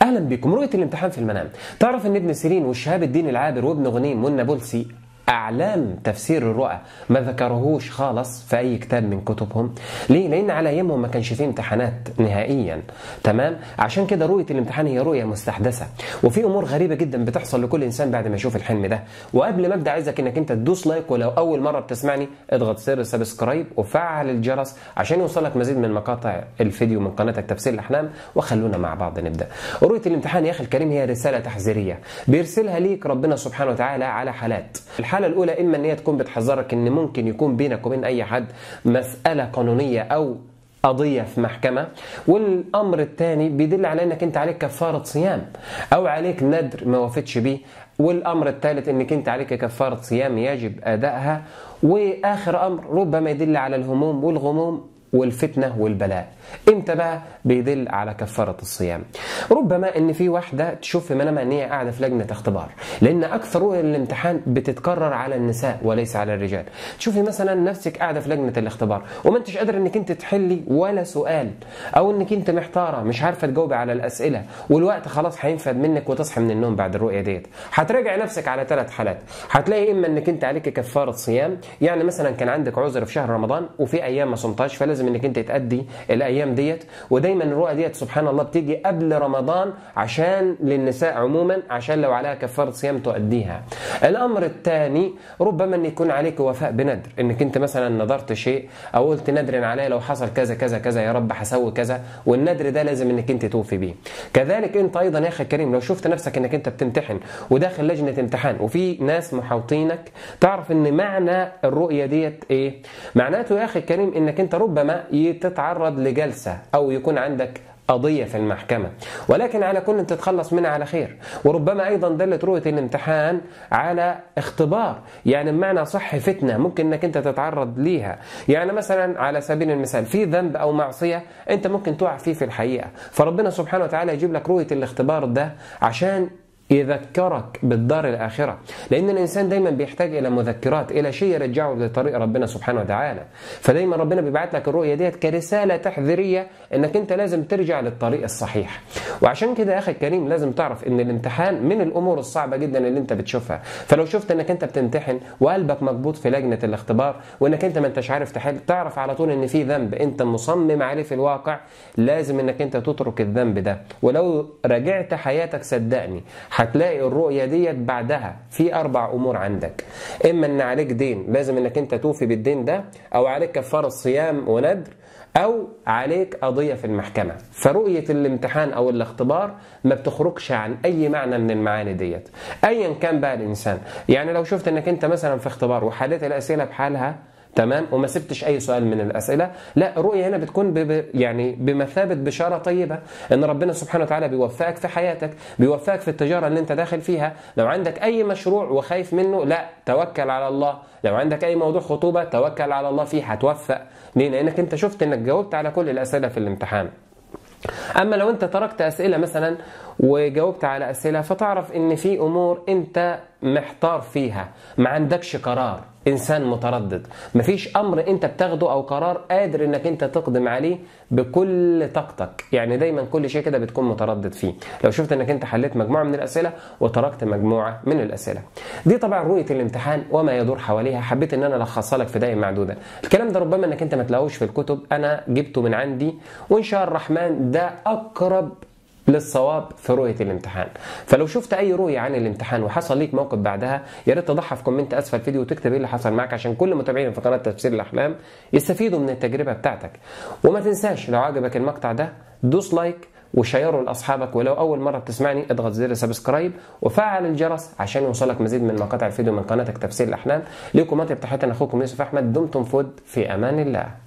اهلا بكم رؤيه الامتحان في المنام تعرف ان ابن سيرين والشهاب الدين العابر وابن غنيم والنابلسي اعلام تفسير الرؤى ما ذكرهوش خالص في اي كتاب من كتبهم ليه لان على ايامهم ما كانش فيه امتحانات نهائيا تمام عشان كده رؤيه الامتحان هي رؤيه مستحدثه وفي امور غريبه جدا بتحصل لكل انسان بعد ما يشوف الحلم ده وقبل ما ابدا عايزك انك انت تدوس لايك ولو اول مره بتسمعني اضغط زر سبسكرايب وفعل الجرس عشان يوصلك مزيد من مقاطع الفيديو من قناتك تفسير الاحلام وخلونا مع بعض نبدا رؤيه الامتحان يا اخي الكريم هي رساله تحذيريه بيرسلها ليك ربنا سبحانه وتعالى على حالات الحاله الاولى اما ان هي تكون بتحذرك ان ممكن يكون بينك وبين اي حد مساله قانونيه او قضية في محكمة والأمر الثاني بيدل على أنك أنت عليك كفارة صيام أو عليك ندر ما وفتش بيه والأمر الثالث أنك أنت عليك كفارة صيام يجب أدائها وآخر أمر ربما يدل على الهموم والغموم والفتنة والبلاء امتى بقى بيدل على كفارة الصيام ربما ان في واحدة تشوف في منامها ان هي قاعدة في لجنة اختبار لان اكثر رؤى الامتحان بتتكرر على النساء وليس على الرجال تشوفي مثلا نفسك قاعدة في لجنة الاختبار وما انتش قادرة انك انت تحلي ولا سؤال او انك انت محتارة مش عارفة تجاوبي على الاسئلة والوقت خلاص هينفد منك وتصحي من النوم بعد الرؤية ديت هتراجع نفسك على ثلاث حالات هتلاقي اما انك انت عليك كفارة صيام يعني مثلا كان عندك عذر في شهر رمضان وفي ايام ما صمتهاش فلازم انك انت تأدي الايام ديت ودايما الرؤى ديت سبحان الله بتيجي قبل رمضان عشان للنساء عموما عشان لو عليها كفاره صيام تؤديها الامر الثاني ربما ان يكون عليك وفاء بندر انك انت مثلا نظرت شيء او قلت ندر عليا لو حصل كذا كذا كذا يا رب هسوي كذا والندر ده لازم انك انت توفي بيه كذلك انت ايضا يا اخي الكريم لو شفت نفسك انك انت بتمتحن وداخل لجنه امتحان وفي ناس محاوطينك تعرف ان معنى الرؤيه ديت ايه معناته يا اخي الكريم انك انت ربما تتعرض لجلسه او يكون عندك قضية في المحكمة ولكن على كل تتخلص منها على خير وربما أيضا دلت رؤية الامتحان على اختبار يعني بمعنى صح فتنة ممكن أنك أنت تتعرض ليها يعني مثلا على سبيل المثال في ذنب أو معصية أنت ممكن تقع فيه في الحقيقة فربنا سبحانه وتعالى يجيب لك رؤية الاختبار ده عشان يذكرك بالدار الآخرة لأن الإنسان دايما بيحتاج إلى مذكرات إلى شيء يرجعه لطريق ربنا سبحانه وتعالى فدايما ربنا بيبعت لك الرؤية ديت كرسالة تحذيرية إنك أنت لازم ترجع للطريق الصحيح وعشان كده يا أخي الكريم لازم تعرف إن الامتحان من الأمور الصعبة جدا اللي أنت بتشوفها فلو شفت إنك أنت بتمتحن وقلبك مكبوط في لجنة الاختبار وإنك أنت ما أنتش عارف تحل تعرف على طول إن في ذنب أنت مصمم عليه في الواقع لازم إنك أنت تترك الذنب ده ولو راجعت حياتك صدقني هتلاقي الرؤيه ديت بعدها في اربع امور عندك اما ان عليك دين لازم انك انت توفي بالدين ده او عليك كفاره صيام وندر او عليك قضيه في المحكمه فرؤيه الامتحان او الاختبار ما بتخرجش عن اي معنى من المعاني ديت ايا كان بقى الانسان يعني لو شفت انك انت مثلا في اختبار وحليت الاسئله بحالها تمام وما سبتش اي سؤال من الاسئله لا الرؤيه هنا بتكون ب يعني بمثابه بشاره طيبه ان ربنا سبحانه وتعالى بيوفقك في حياتك بيوفقك في التجاره اللي انت داخل فيها لو عندك اي مشروع وخايف منه لا توكل على الله لو عندك اي موضوع خطوبه توكل على الله فيه هتوفق ليه لانك انت شفت انك جاوبت على كل الاسئله في الامتحان اما لو انت تركت اسئله مثلا وجاوبت على اسئله فتعرف ان في امور انت محتار فيها ما عندكش قرار انسان متردد مفيش امر انت بتاخده او قرار قادر انك انت تقدم عليه بكل طاقتك يعني دايما كل شيء كده بتكون متردد فيه لو شفت انك انت حليت مجموعه من الاسئله وتركت مجموعه من الاسئله دي طبعا رؤيه الامتحان وما يدور حواليها حبيت ان انا الخصها لك في دقائق معدوده الكلام ده ربما انك انت ما تلاقوش في الكتب انا جبته من عندي وان شاء الرحمن ده اقرب للصواب في رؤية الامتحان فلو شفت أي رؤية عن الامتحان وحصل ليك موقف بعدها يا ريت تضعها في كومنت أسفل الفيديو وتكتب إيه اللي حصل معك عشان كل متابعين في قناة تفسير الأحلام يستفيدوا من التجربة بتاعتك وما تنساش لو عجبك المقطع ده دوس لايك وشيره لاصحابك ولو اول مره بتسمعني اضغط زر سبسكرايب وفعل الجرس عشان يوصلك مزيد من مقاطع الفيديو من قناتك تفسير الاحلام ليكم مطيب تحياتي اخوكم يوسف احمد دمتم فود في امان الله